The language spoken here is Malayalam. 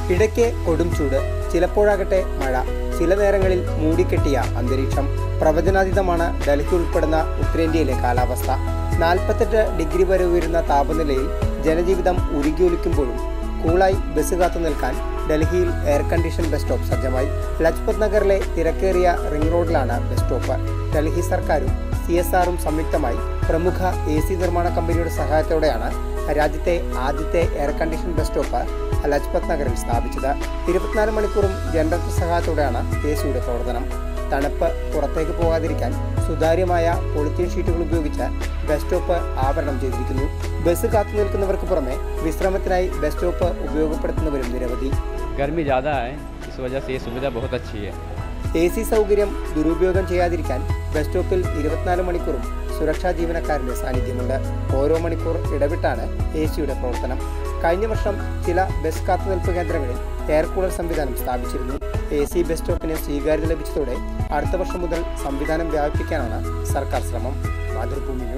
ഇടയ്ക്ക് കൊടും ചൂട് ചിലപ്പോഴാകട്ടെ മഴ ചില നേരങ്ങളിൽ മൂടിക്കെട്ടിയ അന്തരീക്ഷം പ്രവചനാതീതമാണ് ഡൽഹി ഉൾപ്പെടുന്ന ഉത്തരേന്ത്യയിലെ കാലാവസ്ഥ നാൽപ്പത്തെട്ട് ഡിഗ്രി വരെ ഉയരുന്ന താപനിലയിൽ ജനജീവിതം ഉരുകിയൊലിക്കുമ്പോഴും കൂളായി ബസ് കാത്തു നിൽക്കാൻ ഡൽഹിയിൽ എയർ കണ്ടീഷൻ ബസ് സ്റ്റോപ്പ് സജ്ജമായി ലജ്പത് നഗറിലെ തിരക്കേറിയ റിംഗ് റോഡിലാണ് ബസ് സ്റ്റോപ്പ് ഡൽഹി സർക്കാരും സി എസ് ആറും സംയുക്തമായി പ്രമുഖ എ സി നിർമ്മാണ കമ്പനിയുടെ സഹായത്തോടെയാണ് രാജ്യത്തെ ആദ്യത്തെ air condition bus stop Lajpat നഗറിൽ സ്ഥാപിച്ചത് ഇരുപത്തിനാല് മണിക്കൂറും ജനറേറ്റർ സഹായത്തോടെയാണ് എ സിയുടെ പ്രവർത്തനം തണുപ്പ് പുറത്തേക്ക് പോകാതിരിക്കാൻ സുതാര്യമായ പോളിത്തീൻ ഷീറ്റുകൾ ഉപയോഗിച്ച് ബസ് സ്റ്റോപ്പ് ആവരണം ചെയ്തിരിക്കുന്നു ബസ് കാത്തു നിൽക്കുന്നവർക്ക് പുറമെ വിശ്രമത്തിനായി ബസ് സ്റ്റോപ്പ് ഉപയോഗപ്പെടുത്തുന്നവരും നിരവധി गर्मी ज़्यादा है इस वजह से ये सुविधा बहुत अच्छी है എ സി സൗകര്യം ദുരുപയോഗം ചെയ്യാതിരിക്കാൻ ബസ് സ്റ്റോപ്പിൽ ഇരുപത്തിനാല് മണിക്കൂറും സുരക്ഷാ ജീവനക്കാരുടെ സാന്നിധ്യമുണ്ട് ഓരോ മണിക്കൂർ ഇടവിട്ടാണ് എ സിയുടെ പ്രവർത്തനം കഴിഞ്ഞ വർഷം ചില ബസ് കാത്തുനിൽപ്പ് കേന്ദ്രങ്ങളിൽ എയർ കൂളർ സംവിധാനം സ്ഥാപിച്ചിരുന്നു എ സി ബസ് സ്റ്റോപ്പിന് സ്വീകാര്യത ലഭിച്ചതോടെ അടുത്ത വർഷം മുതൽ സംവിധാനം വ്യാപിപ്പിക്കാനാണ് സർക്കാർ ശ്രമം മാതൃഭൂമി ന്യൂസ്